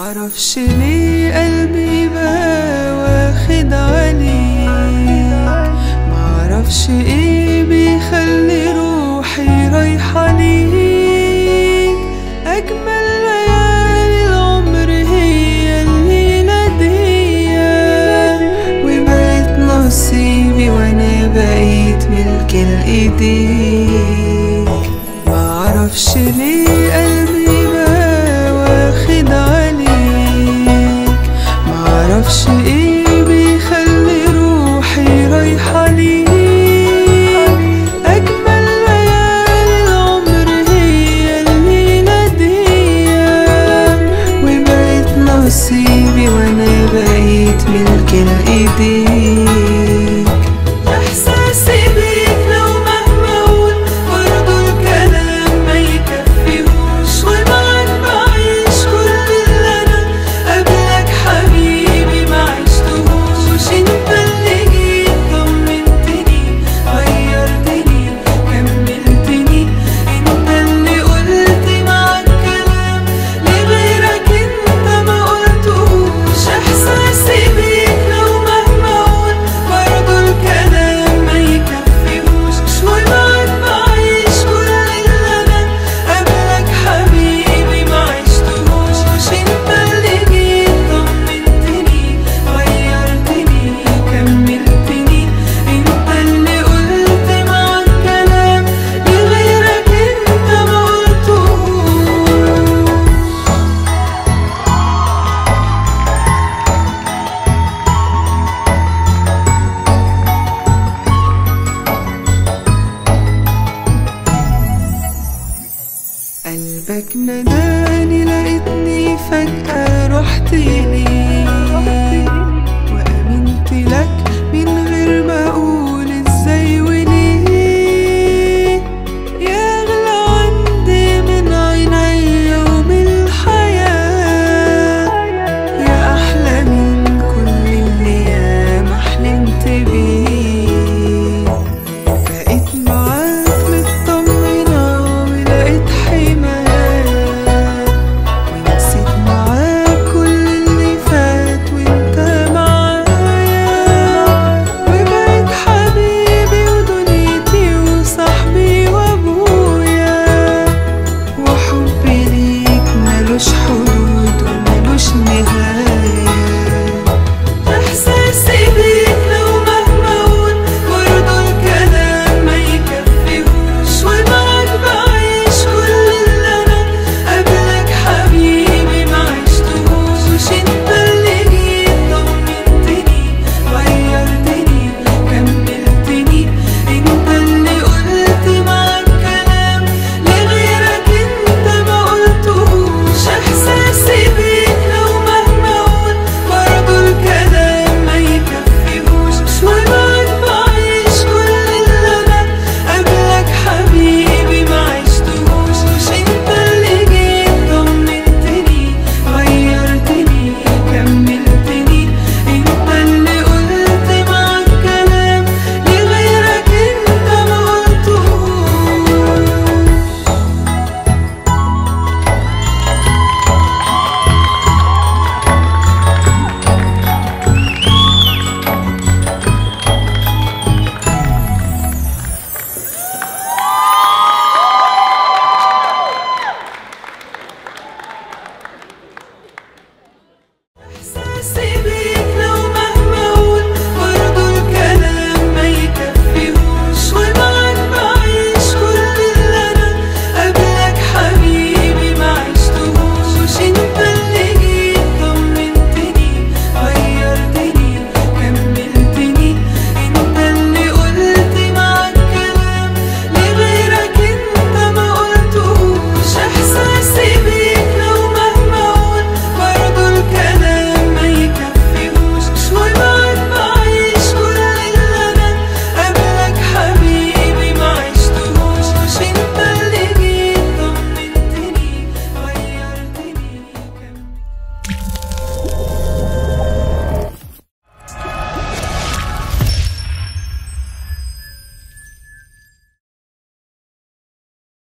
معرفش ليه قلبي بقى واخد عليك معرفش ايه بيخلي روحي رايحة ليك أجمل ليالي العمر هي الليلة دي وبقيت نصيبي وانا بقيت ملك الايديك معرفش ليه قلبي بقى واخد عليك معرفش ايه بيخلي روحي رايحة ليك أجمل ليالي العمر هي الليلة دي وبقيت نصيبي وانا بقيت ملك الايديك احساسي بيك لو مهما اقول برضه الكلام ما يكفيهوش ومعاك بعيش كل اللي انا قبلك حبيبي ما عشتهوش انت اللي جيت طمنتني غيرتني كملتني انت اللي قلت معاك كلام لغيرك انت ما قلتهوش احساسي بيك لو مهما اقول برضه الكلام ما يكفيهوش ومعاك بعيش كل اللي انا قبلك حبيبي ما عشتهوش انت اللي جيت طمنتني غيرتني كملتني انت اللي قلت معاك كلام لغيرك انت ما قلتهوش قلبك نداني لقيتني فجأة رحت لي